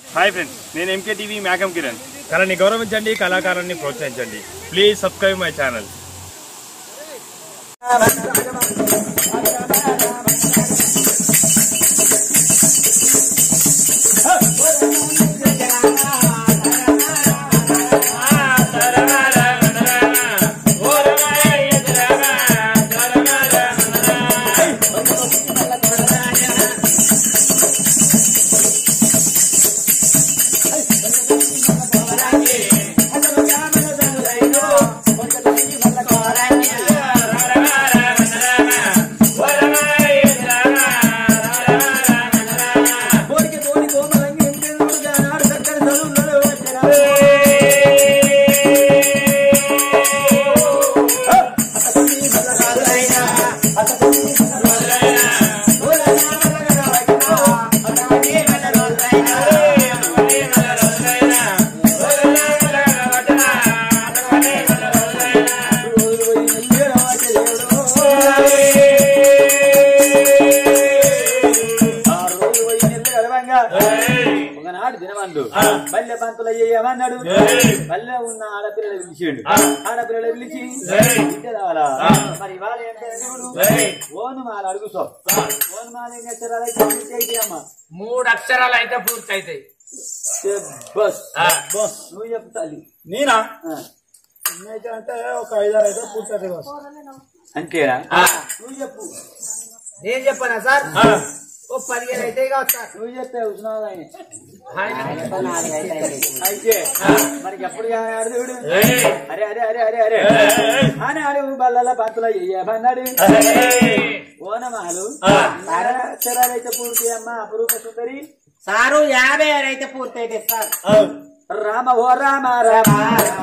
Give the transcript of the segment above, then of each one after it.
Hi friends నేను MK TV మేకం కిరణ్ కళని గౌరవించండి కళాకారాన్ని ప్రోత్సహించండి ప్లీజ్ సబ్స్క్రైబ్ మై ఛానల్ ఒకనాడు దినమందు బల్లె పంతులు అయ్యేమన్నాడు బల్లె ఉన్న ఆడపిల్లలు పిలిచిండు ఆడపిల్లలు పిలిచి బిడ్డ రావాలా మరి ఇవాళ ఏంటంటే ఓను మాల అడుగుతాం ఓను మాల ఎన్ని అక్షరాలు అయితే పూర్తి అమ్మ మూడు అక్షరాలు అయితే పూర్తి అవుతాయి బస్ ఆ. బస్ నువ్వు చెప్పు తల్లి నేనా ఆ. అంటే ఒక ఐదారు అయితే పూర్తి అంతేనా ఆ. నువ్వు చెప్పు నేను చెప్పనా సార్ ఓ పదిహేను అయితే కావచ్చు సార్ నువ్వు చెప్తే ఉష్ణాలు ఆయన ఆయన అయితే మనకి ఎప్పుడు ఆడు చూడు ఏయ్. అరే అరే అరే అరే అరే అని అరే బల్లల పంతులు అయ్యేమన్నాడు ఓనమాలు అక్షరాలు అయితే పూర్తి అమ్మ అపురూప సుందరి సారు యాభై ఆరు అయితే పూర్తి అయితే సార్ రామ ఓ రామ రామ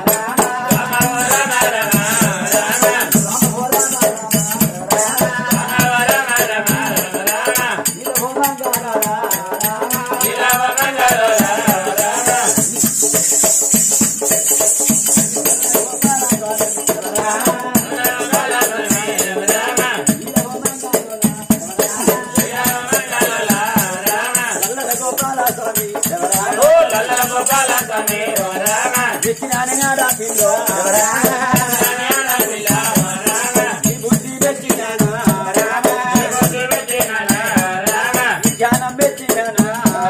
గోపాల స్వామి విచ్చినానగా పిల్ల ఈ బుద్ధి పెట్టినాను జ్ఞానం పెట్టినాను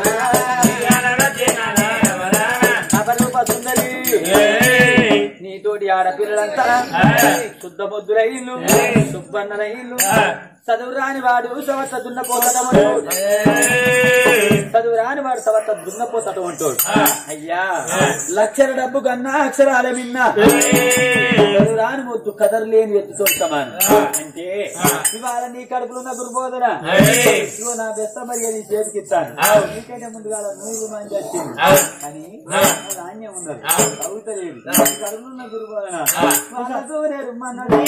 అపరూప సుందరి నీతోటి ఆడపిల్లలంతా శుద్ధ ముద్దుల ఇల్లు సుబ్బన్నల ఇల్లు చదువు రాని వాడు సవత దున్నపోతటమంటోడు చదువు రాని వాడు సవత దున్నపోతటమంటోడు అయ్యా లక్షల డబ్బు కన్నా అక్షరాలే విన్నా చదువు రాని ముద్దు కదరు లేని ఎత్తుతో సమానం అంటే ఇవాళ నీ కడుపులున్న దుర్బోధన ఇదిగో నా బెస్త మరి నీ చేతికి ఇస్తాను నీకంటే ముందుగా నూరు మంది వచ్చింది కానీ నాణ్యం ఉన్నది అవుతలేదు కడుపులున్న దుర్బోధన వాళ్ళతో నేను మన్నది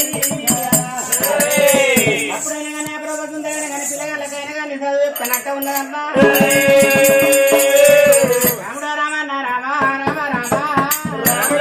అప్పుడైనా కానీ అప్పుడు ఉందైనా కానీ పిల్లగాళ్ళకైనా కానీ చదువు చెప్తానట్ట ఉన్నదమ్మా రాముడా రామన్న రామ రామ రామ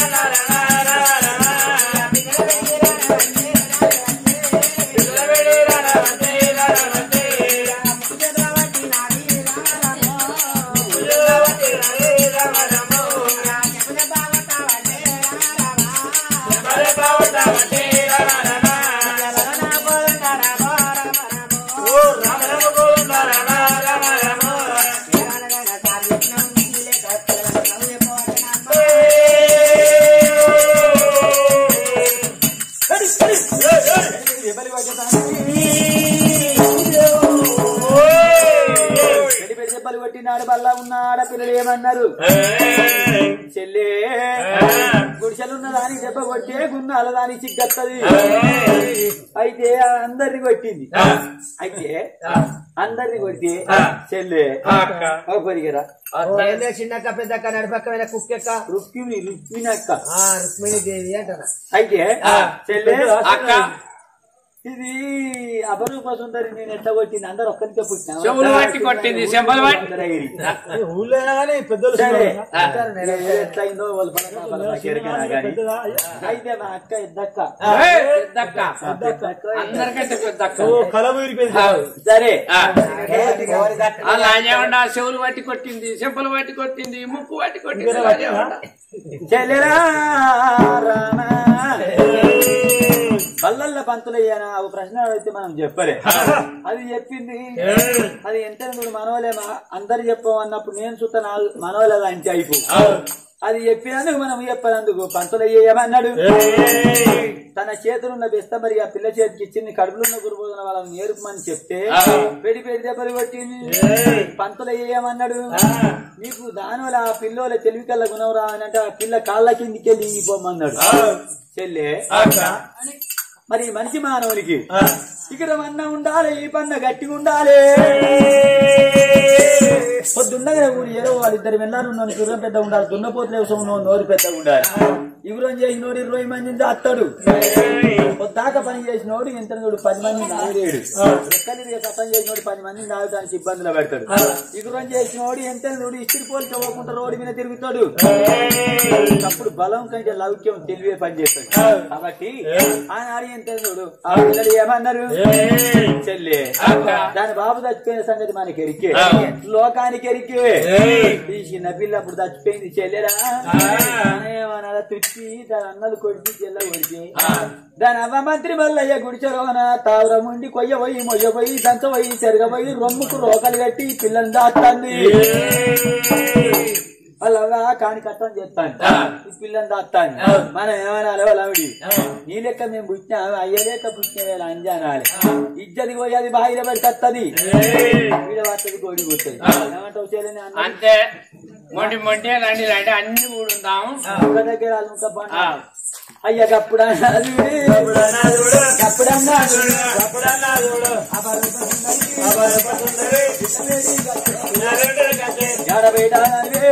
పెళ్లి పెళ్లి చెప్పలు కొట్టినాడు బల్లా ఉన్న ఆడపిల్లలు ఏమన్నారు చెల్లే గుడిసెలున్న దాని దెబ్బ కొట్టే గున్నాల దాని చిగ్గత్తది అయితే అందరిని కొట్టింది అయితే అందరిని కొట్టి చెల్లే ఓ పొరిగిరా చిన్నక్క పెద్దక్క నడిపక్క కుక్కెక్క రుక్మిణి రుక్మిణి అక్క రుక్మిణి దేవి అంటారా అయితే చెల్లే అక్క ఇది అపరూప సుందరి నేను ఎట్లా కొట్టింది అందరు ఒక్కరికే పుట్టిన చెవులు పట్టి కొట్టింది, చెంపలు పట్టి- ఊళ్ళో అయినా కానీ పెద్దలు సరే ఆ. ఏ ఎట్లా అయిందో వాళ్ళు పలక పలక కెరకనా గాని. అయితే మా అక్క ఇద్దక్క ఏయ్, పెద్దక్క అందరికంటే పెద్దక్క కళ ఊరిపోయింది సరే ఆ. అలా రాజేమండ చెవులు పట్టి కొట్టింది చెంపలు పట్టి కొట్టింది ముక్కు పట్టి కొట్టింది రాజేమండ చెల్లెరా రామా. పల్లల్ల పంతులయ్యానా ఓ ప్రశ్న అడిగితే మనం చెప్పలే అది చెప్పింది అది ఎంత నువ్వు మనవలేమా అందరు చెప్పమన్నప్పుడు నేను చూస్తా మనవలే అంటే అయిపో అది చెప్పినందుకు మనం చెప్పనందుకు పంతులయ్యేమన్నాడు తన చేతులున్న బెస్త మరి ఆ పిల్ల చేతికి ఇచ్చింది కడుపులున్న గురుబోధన వాళ్ళని నేర్పమని చెప్తే పెడి పెడి దెబ్బలు కొట్టింది పంతులయ్యేమన్నాడు నీకు దానివల్ల ఆ పిల్లోల తెలివి కల్ల గుణం రా అని అంటే ఆ పిల్ల కాళ్ళ కిందికి లింగిపోమన్నాడు చెల్లె మరి ఈ మనిషి మానవునికి ఇక్కడ మన్న ఉండాలి ఈ పన్న గట్టిగా ఉండాలి పొద్దున్నగా ఊరు ఏదో వాళ్ళిద్దరు వెళ్ళారు ఉన్నాను గుర్రం పెద్ద ఉండాలి దున్నపోతులు వ్యవసాయం ఉన్నోడు నోరు పెద్ద ఉండాలి ఇగురం చేసినోడు ఇరవై మందిని అత్తడు పొద్దాక పని చేసినోడు ఎంత పది మంది నాలుగేడు ఎక్కడి కథం చేసినోడు పది మంది నాగడానికి ఇబ్బందులు పెడతాడు ఇగురం చేసినోడు ఎంత ఇస్త్రీ పోలిక పోకుండా రోడ్డు మీద తిరుగుతాడు అప్పుడు బలం కంటే లౌక్యం తెలివే పని చేస్తాడు కాబట్టి ఆనాడు ఎంత చూడు ఆ పిల్లలు ఏమన్నారు చెల్లె దాని బాబు చచ్చిపోయిన సంగతి మనకి ఎరికే లోకానికి ఎరికే ఈ చిన్న పిల్ల అప్పుడు చచ్చిపోయింది చెల్లెరా ఏమన్నా తుచ్చి దాని అన్నలు కొడిచి చెల్ల కొడిచి దాని అవ్వ మంత్రి మల్లయ్య గుడిచెరవన తావరం ఉండి కొయ్య పోయి మొయ్య పోయి దంచ పోయి చెరగబోయి రొమ్ముకు రోకలు కట్టి పిల్లని దాస్తుంది వాళ్ళ కాని కట్టం చేస్తాను ఈ పిల్లని దాస్తాను మనం ఏమనాలి వాళ్ళవిడి నీ లెక్క మేము పుట్టినాము అయ్యలేక పుట్టిన వేళ అంజానాలి ఇజ్జది పోయి అది బాయిల పడి కత్తది వీడ పడుతుంది కోడి పోతుంది ఏమంటావు చెల్లెని అన్న అంతే మొండి మొండి రండి రండి అన్ని కూడుందాం ఒక్క దగ్గర అల్లుక పండు. అయ్య గప్పుడన్నాడు గప్పుడన్నాడు ఎడబెడాలే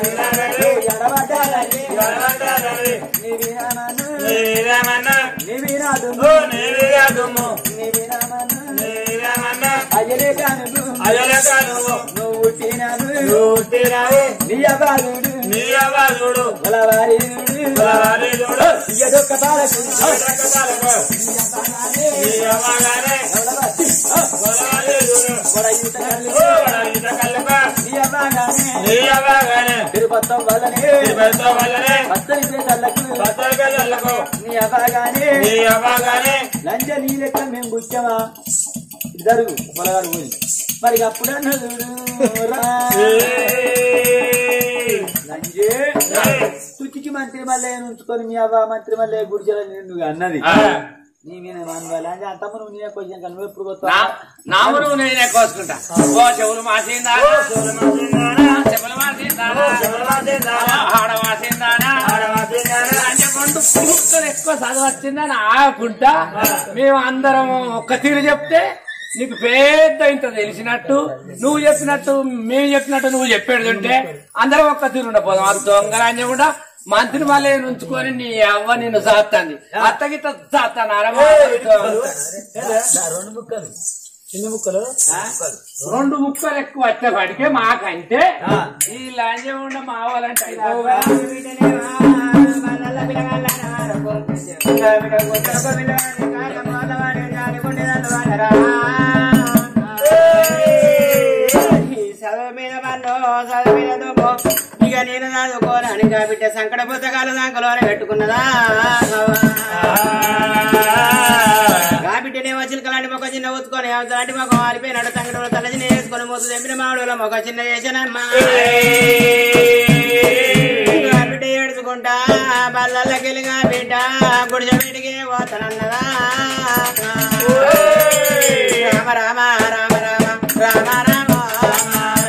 ఎడబడ్డాలే నీ వినామను నీ వినాదు నీ వినామను అయ్యలే కాను నువ్వు పుట్టినావు నీ అబాలుడు బలవారీడు ఇయ్యదొక్క పాలకు నీ అబ్బాగానే తిరుపతం వల్లనే పచ్చని పేదలకు నీ అబ్బాగానే లంజ నీ లెక్క మేము గుచ్చమా ఇద్దరు పొలగాడు పోయి మరి అప్పుడన్నదు లంజే తుచికి మంత్రి మల్లె ఉంచుకొని మీ అవ్వ మంత్రి మల్లె గుడిచెల నిన్ను అన్నది నీ మీద మనవాలి అంటే అంతమ్మ నువ్వు నేనే కొంచెం కానీ నువ్వు ఎప్పుడు నా పోతావు నామును నేనే కోసుకుంటా ఓ చెవులు మాసిందా చెవులు మాసిందా ఆడ మాసిందానా అంటే రెండు పుట్టుకొని ఎక్కువ చదువు వచ్చిందని ఆగకుండా మేము అందరం ఒక్క తీరు చెప్తే నీకు పెద్ద ఇంత తెలిసినట్టు నువ్వు చెప్పినట్టు మేము చెప్పినట్టు నువ్వు చెప్పేది ఉంటే అందరం ఒక్క తీరు ఉండపోదాం అది దొంగరాజ్యం కూడా మంత్రి మళ్ళీ ఉంచుకొని నీ అవ్వ నిన్ను సాత్తాంది అత్తగిట్ట సాత్తాను అరవై రెండు ముక్కలు చిన్న ముక్కలు రెండు ముక్కలు ఎక్కువ వచ్చేవాడికే మాకంటే ఈ లాంజం ఉండ మావాలంటే అయిపోగా చదువు మీద పన్ను చదువు మీద దుమ్ము ఇక నేను చదువుకోనని కాబట్టి సంకట పుస్తకాలు దాంకలోనే పెట్టుకున్నదా కాబట్టినే చిలకలాంటి మొక్క చిన్న ఊతుకొని అవతలాంటి మొక్క మారిపోయినాడు సంకటంలో తలచిన వేసుకొని మూత తెంపిన మామిడిలో మొక్క చిన్న చేసానమ్మా బిడ్డ ఏడుచుకుంటా బల్లకెళ్ళిగా బిడ్డ గుడిజ బిడ్డకి పోతానన్నదా రామ రామ రామ రామ రామ రామ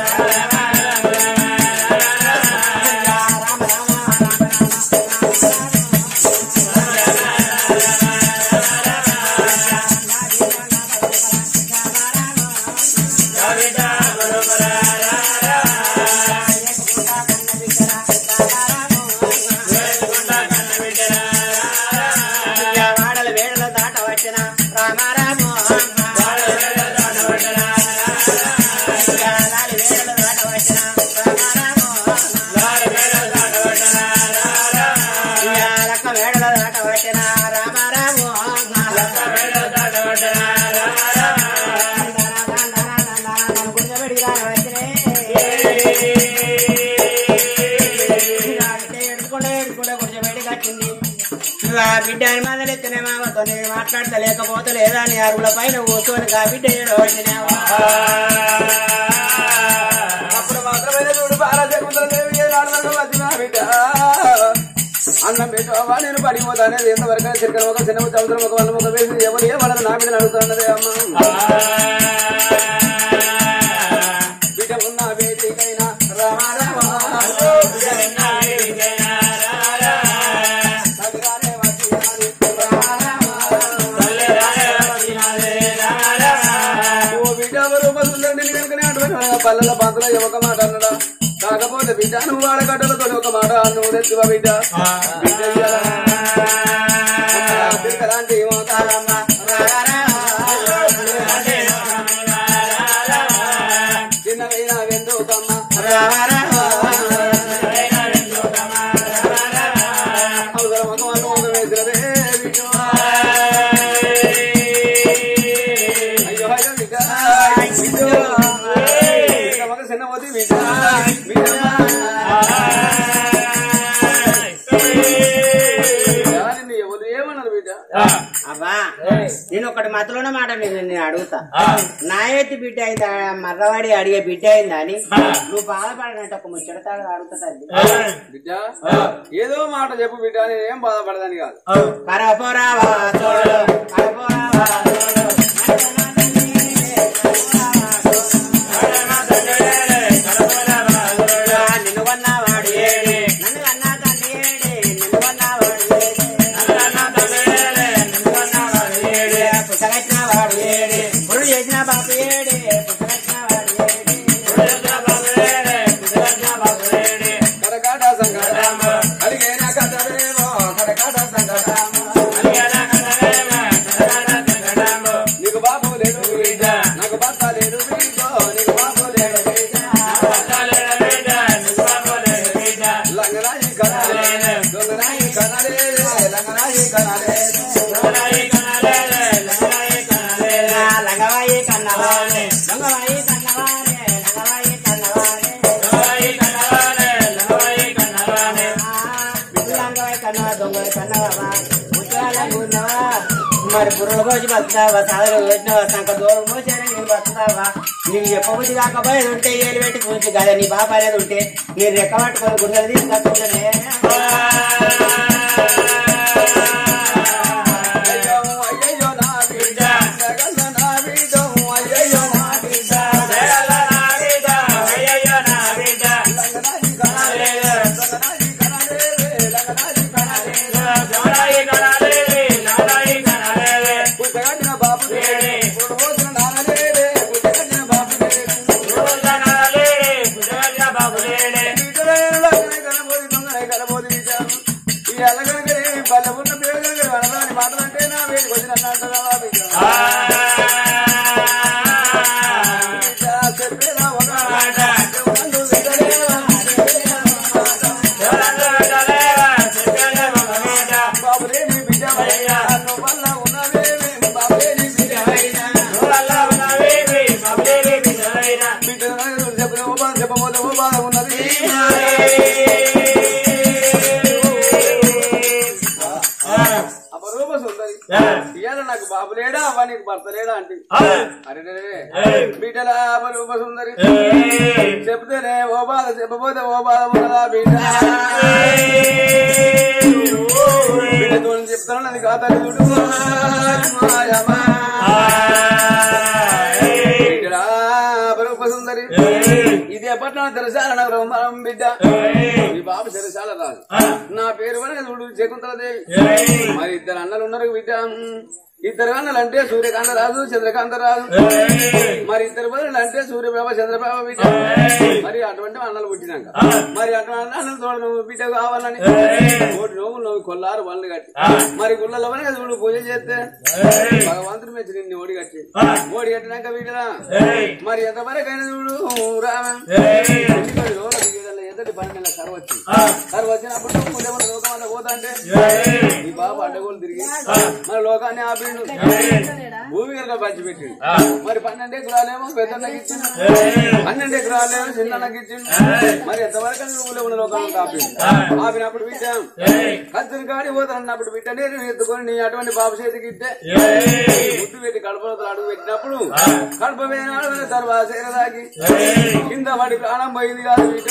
ఆ బిడ్డ అని మొదలెత్తిన మామతో నేను మాట్లాడతా లేకపోతే లేదా అని అరుగుల పైన కూర్చొని ఆ బిడ్డ ఏడో వచ్చినావా అప్పుడు మాత్రమే చూడు బాలదేవి ఏనాడు వచ్చిన బిడ్డ అన్నం పెట్టావా నేను పడిపోతానేది ఎంతవరకు చిరకన ఒక చిన్న చదువుతున్న ఒక వంద ముఖం వేసి ఎవరు ఏమన్నా నా మీద అడుగుతున్నదే అమ్మ బిడ్డ ఉన్న వేదికైనా రామ రామ తల్లిగానే వచ్చినాది రామ ఓ బిడ్డ ఎవరు బదులండి కనుకనే అటువంటి పల్లెల పంతుల ఒక మాట అన్నడా కాకపోతే బిడ్డ నువ్వు వాడగడ్డలతో ఒక మాట నువ్వు తెచ్చువా బిడ్డ బిడ్డ ఇయ్యాల. అమ్మ, బిడ్డలాంటి మోతాలమ్మ. చిన్నవైన వెందుకమ్మ అవసరం ఒక మాట ఒక వేసినవే బిడ్డ. అయ్యో అయ్యో బిడ్డ బిడ్డ. బిడ్డ మగ చిన్న పోతే బిడ్డ బిడ్డ దానిని ఎవరు ఏమన్నారు బిడ్డ అబ్బా నేను ఒకటి మతలోనే మాట నేను నేను అడుగుతా నా ఎత్తి బిడ్డ అయిందా మర్రవాడి అడిగే బిడ్డ అయిందా అని నువ్వు బాధపడినట్టు ఒక ముచ్చడతాడు అడుగుతా తల్లి బిడ్డ ఏదో మాట చెప్పు బిడ్డ నేను ఏం బాధపడదని కాదు కరపోరావా తోడు, కరపోరావా తోడు. నిన్ను కొన్నవాడు ఏడే, నన్ను కన్నా తండ్రి ఏడే, నిన్ను కొన్నవాడు ఏడే. పుట్టగట్టిన వాడు ఏడే, పురుడు చేసిన బాబు ఏడే, పుట్టగట్టిన వాడు ఏడే. కడకాట సంగడమ్మ అడిగేనా కథవేమో కడకాట సంగడమ్మ నీకు బాబు లేడు బిడ్డ నాకు భర్త లేడు బిడ్డ నీకు బాబు లేడు బిడ్డ లంగరాయి కనాలే దొంగరాయి కనాలే లంగరాయి కనాలే లంగవాయి కన్నవారే లంగవాయి కన్నవారే లంగవాయి కన్నవారే లంగవాయి కన్నవా దొంగవాయి కన్నవా ముత్యాల గున్నవా మరి బుర్రలు కోసి బతుకుతావా సాదలు పెట్టినవా సంక దూరం మోసారా నేను బతుకుతావా నీకు చెప్పబుద్ధి కాకపోయేది ఉంటే ఏలు పెట్టి కూర్చు కదా నీ బాబు అనేది ఉంటే నేను రెక్క పట్టుకొని గుండెలు తీసుకొచ్చుకుంటానే అయ్యో అయ్యయ్యో నా బిడ్డ జగల్ల నా బిడ్డ అయ్యయ్యో నా బిడ్డ లంగరాయి కనాలే దొంగరాయి కనాలే లంగరాయి కనాలే పుట్టగట్టిన బాబు లేడే పుట్టు పోసిన నాన్న లేడే పుట్టగట్టిన బాబు లేడే బిడ్డలేని లంగనే కనబోది దొంగనే కనబోది బిడ్డ ఈ అలగనగనే బల్ల ఉన్న పేరు అనదాని మాటలంటే నా వేడికి వచ్చిన అంటారా బిడ్డ బిడ్డ చెప్పేదా ఒక మాట ఎవరందు బిడ్డలేవా బాబులేని బిడ్డ నువ్వు వల్ల ఉన్నవేమి బాబులేని బిడ్డ బిడ్డ చెప్పిన ఓ బాధ చెప్పబోతే ఓ బాధ ఉన్నది అపరూప సుందరి ఇవాళ నాకు బాబు లేడా అవ్వ నీకు భర్త లేడా అంటే అరే బిడ్డల అపరూప సుందరి చెప్తేనే ఓ బాధ చెప్పబోతే ఓ బాధ ఉన్నదా బిడ్డ బిడ్డతో చెప్తాను అది కాదని చూడు మాయమా. బిడ్డలా అపరూప సుందరి ఇది ఎప్పట్లో తెరసాల నగరం మనం బిడ్డ ఈ బాబు తెరసాల రాదు నా పేరు వనక చూడు శకుంతలదేవి మరి ఇద్దరు అన్నలు ఉన్నారు బిడ్డ ఇద్దరు అన్నలు అంటే సూర్యకాంత రాజు చంద్రకాంత రాజు మరి ఇద్దరు బదులు అంటే సూర్యప్రభ చంద్రప్రభ బిడ్డ మరి అటువంటి అన్నలు పుట్టినాక మరి అటువంటి అన్నలు తోడు నువ్వు బిడ్డ కావాలని కోటి నువ్వు నువ్వు కొల్లారు బండ్లు కట్టి మరి గుళ్ళలో వనక చూడు పూజ చేస్తే భగవంతుడు మెచ్చి నిన్ను ఓడి కట్టి ఓడి కట్టినాక బిడ్డరా మరి ఎంతవరకైనా చూడు రామ ఎద్దటి పన్నెండు నెలల కరువు వచ్చింది కరువు వచ్చినప్పుడు నువ్వు ఏమన్నా లోకమంతా పోతా అంటే ఈ బాబు అడ్డగోలు తిరిగి మన లోకాన్ని ఆపిండు భూమి కనుక పంచిపెట్టిండు మరి పన్నెండు ఎకరాలేమో పెద్దన్నకి ఇచ్చిండు పన్నెండు ఎకరాలేమో చిన్నకి ఇచ్చిండు మరి ఎంతవరకు ఊళ్ళో ఉన్న లోకాలను ఆపిండు ఆపినప్పుడు బిడ్డ కత్తిని కాడి పోతానన్నప్పుడు బిడ్డ నేను ఎత్తుకొని నీ అటువంటి బాబు చేతికి ఇస్తే ముద్దు పెట్టి కడపలతో అడుగు పెట్టినప్పుడు కడప వేనాడు తర్వాత దాకి కింద పడి ప్రాణం పోయింది కాదు బిడ్డ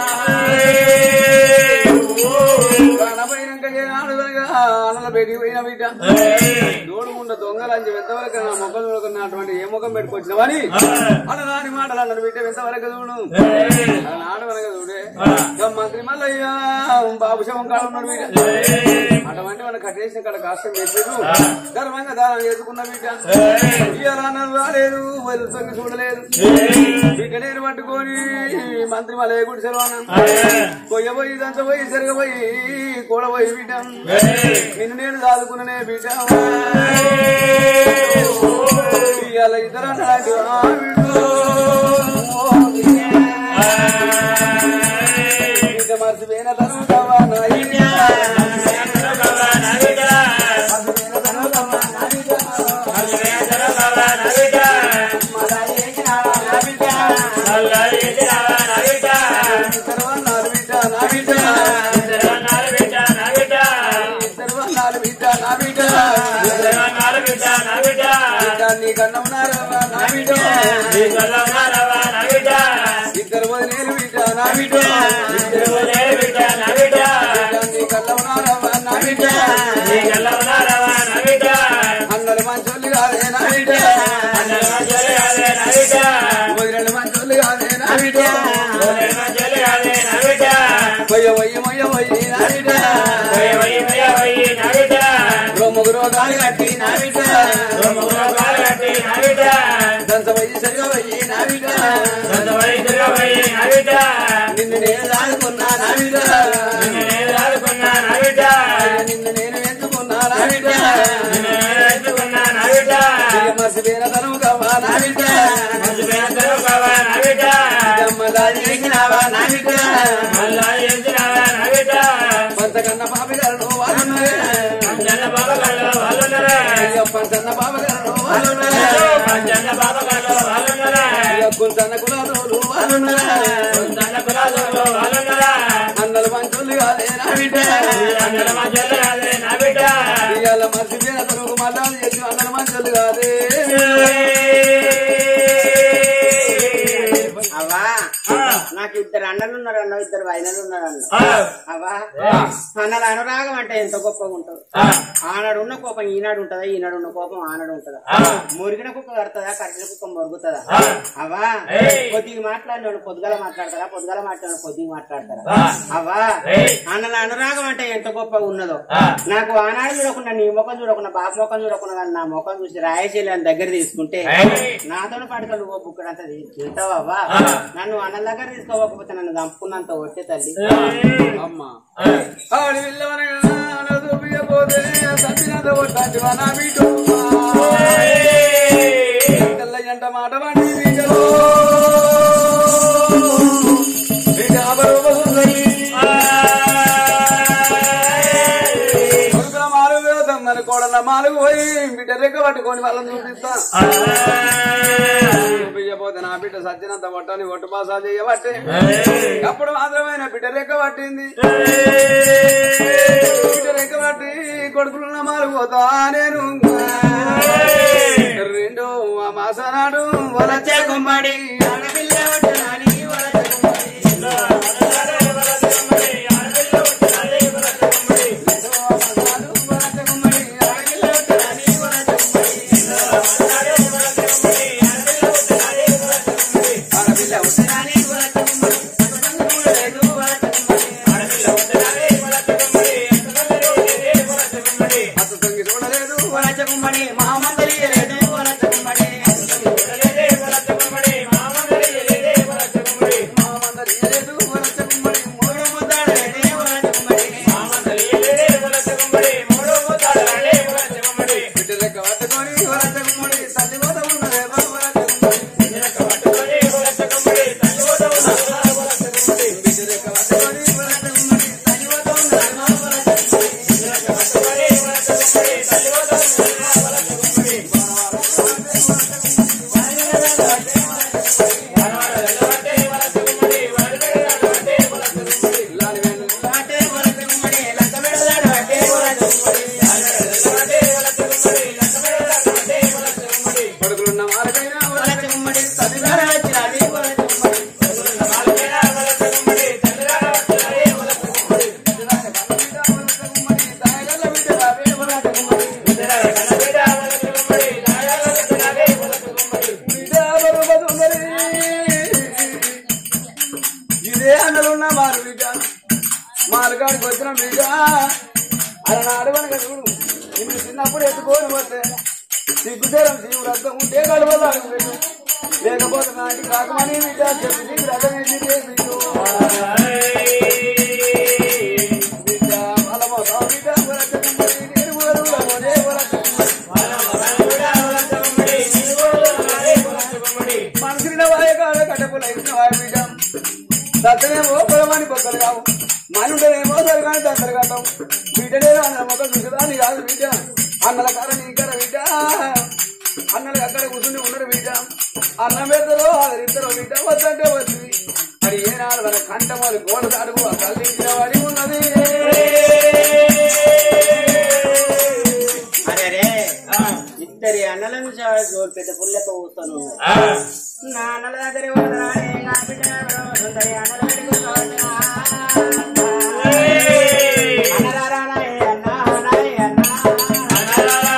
ప్రాణం పోయినాక ఏనాడు కనుక అన్నల బయటికి పోయిన బిడ్డ దోడు ఉండ దొంగలంచి ఎంతవరకు నా ముఖం చూడకున్న అటువంటి ఏ ముఖం పెట్టుకొచ్చినవని అన్న దాని మాటలు అన్నాడు బిడ్డ ఎంతవరకు చూడు నాడు వెనక చూడే ఇక మంత్రి మల్లయ్య బాబు శవం కాడ ఉన్నాడు బిడ్డ అటువంటి మన కట్టేసిన కాడ కాష్టం చెప్పారు గర్వంగా దానం చేసుకున్న బిడ్డ ఇయ్యాల అన్నారు రాలేదు వదిలి తొంగి చూడలేదు బిడ్డ నేను పట్టుకొని మంత్రి మల్లయ్య గుడి సెలవు పోయి పోయి ఇదంతా పోయి జరగబోయి కూడా పోయి బిడ్డ నిన్ను నేను దాదుకున్ననే బిడ్డ ఇవాళ ఇద్దరు అన్నాడు ఆ బిడ్డ మర్చిపోయిన తరువుతావా నాయనా ఇద్దరు అన్నారు బిడ్డ నా బిడ్డ ఇద్దరు అన్నారు బిడ్డ నా బిడ్డ బిడ్డ నీ కన్నా ఉన్నారు నా బిడ్డ ఇద్దరు వదిలేరు బిడ్డ నా బిడ్డ బిడ్డ నీ కన్నా ఉన్నారు నా బిడ్డ అందరు మంచోళ్ళు కాదే నా బిడ్డ వదిలేడు మంచోళ్ళు కాదే నా బిడ్డ వయ్య వయ్య వయ్య వయ్య నా బిడ్డ రొమ్ముగు రోగాలు కట్టి నా బిడ్డ దంత వయ్యి సరిగా వయ్యి నా బిడ్డ నిన్ను నేను దాదుకున్నా నా బిడ్డ నిన్ను నేను ఎంచుకున్నా నా బిడ్డ ఇక మర్చిపోయిన తనం కావా నా బిడ్డ అమ్మ దాది చేసినావా నా బిడ్డ పంచకన్న పాపి గారు వాళ్ళున్నారే అయ్యో పంచన్న పాప గారు వాళ్ళున్నారే అయ్యో కుంచన్న కులాదోలు వాళ్ళున్నారే అన్నలు మంచోళ్ళు కాదే నా బిడ్డ ఇవాళ మర్చిపోయిన తనకు మళ్ళా చేసి అన్నలు మంచోళ్ళు కాదే అవ్వా నాకు ఇద్దరు అన్నలు ఉన్నారు అన్న ఇద్దరు వదినలు ఉన్నారు అన్న అవ్వా అన్నల అనురాగం అంటే ఎంత గొప్పగా ఉంటుంది ఆనాడు ఉన్న కోపం ఈనాడు ఉంటదా ఈనాడు ఉన్న కోపం ఆనాడు ఉంటదా మురిగిన కుక్క కడుతుందా కరిచిన కుక్క మొరుగుతుందా అవ్వా కొద్దిగా మాట్లాడినాడు పొద్దుగల మాట్లాడతారా పొద్దుగల మాట్లాడిన కొద్దిగా మాట్లాడతారా అవ్వా అన్నల అనురాగం అంటే ఎంత గొప్పగా ఉన్నదో నాకు ఆనాడు చూడకుండా నీ ముఖం చూడకుండా బాబు ముఖం చూడకుండా కానీ నా ముఖం చూసి రాయశీలి అని దగ్గర తీసుకుంటే నాతో పడకలు ఓ బుక్కడంత తింటావా అవ్వా నన్ను అన్నల దగ్గర తీసుకోకపోతే నన్ను చంపుకున్నంత ఒట్టే తల్లి అమ్మా ఆడి వెళ్ళవనగా చూపించబోతే సత్యనంత కొట్టాచి నా బిడ్డు తెల్లయ్యంట మాట వాడి బిడ్డలో బిడ్డ అపరూపసుందరి కొడుకుల మాలు వేదమ్మని కోడల మాలు పోయి బిడ్డ రెక్క పట్టుకొని వాళ్ళని చూపిస్తా చూపించబోతే నా బిడ్డ సత్యనంత కొట్టాలి ఒట్టు పాసా చేయబట్టే అప్పుడు మాత్రమైన బిడ్డ రెక్క పట్టింది బిడ్డ రెక్క పట్టి కొడుకులు మారిపోతా నేను రెండో మాస నాడు వలచే గుమ్మడి ఆడపిల్ల వడ్డనాని వరద అత్త తొంగి చూడలేదు వరచకుమ్మడి మహమ్మదలి లేదు వరచకుమ్మడి మామందరి లేదు వలచ గుమ్మడి మూడు ముద్దాడు లేదే వరచకుమ్మడి బిడ్డ రెక్క పట్టుకొని వలచ గుమ్మడి తల్లి పోత ఉన్నదే వలచ గుమ్మడి బిడ్డ రెక్క పట్టుకొని వలచ గుమ్మడి తల్లి పోత ఉన్నదే వలచ గుమ్మడి వారు బిడ్డ మాలగాడికి వచ్చిన బిడ్డ అలనాడు కనుక చూడు నిన్ను చిన్నప్పుడు ఎత్తుకోని పోతే సిగ్గుతేరం జీవు రక్తం ఉంటే గడవదాడు బిడ్డు లేకపోతే నా ఇంటికి రాకమని బిడ్డ చెప్పి నీకు రథం వేసి బిడ్డు బిడ్డ బలమోతా బిడ్డ వరకమ్మడి, నేను వరవులమోనే వరకమ్మడి. మనసున్న వాయ కాడ కట్టపులైన వాయ బిడ్డ దత్తనేమో పొలమని పొక్కలు కావు మనుడనేమో సరిగాని దంతలు కట్టం బిడ్డనే అన్న మొక్క చూసేదాన్ని కాదు బిడ్డ అన్నల కాడ నీకర బిడ్డ అన్నలు అక్కడ కూర్చుని ఉన్నారు బిడ్డ అన్నం పెడతారో ఆదరిస్తారో బిడ్డ వద్దంటే వచ్చింది మరి ఏనాడు మన కంఠమాలు గోడ దాడుకు తల్లించిన వాడి ఉన్నది అరే రే ఇద్దరి అన్నలను చా- జోలు పెద్ద పుల్లతో ఊస్తాను నా అన్నల దగ్గర వదలాలి, నా బిడ్డ సుందరి అన్నల దగ్గరికి వదలాలి. అన్నలారా నాయ అన్న, నాయ అన్న. అన్నలారా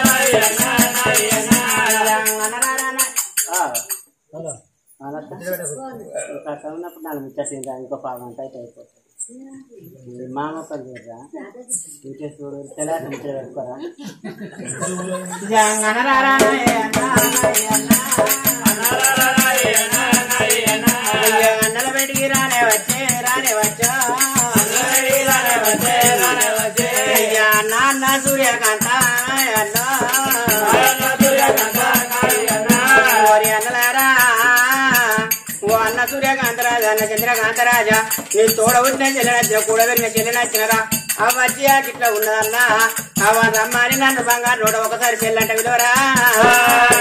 నాయ. ఆ. అలాగా? ఇంకా అక్కడ ఉన్నప్పుడు నాకు ముచ్చసింది ఇంకో పాపం అంతా అయితే అయిపోతుంది మామ పని చేయరా ఇంకే చూడు తెల్లారి ముచ్చట పెట్టుకోరా జంగనరారా నాయ అన్న, నాయ అన్న. అయ్యో, అన్నల బయటికి రానే వచ్చే రానే వచ్చా అయ్యా, నాన్న సూర్యకాంత అన్న ఓరి అన్నలారా ఓ అన్న సూర్యకాంతరాజా అన్న చంద్రకాంతరాజా నీ తోడ వచ్చిన చెల్లెనచ్చిన కూడా వెళ్ళిన చెల్లెనచ్చినరా ఆ వచ్చి ఆ గిట్ల ఉన్నదన్నా అవ రమ్మని నన్ను బంగారు నోడ ఒకసారి చెల్లంట విలువరా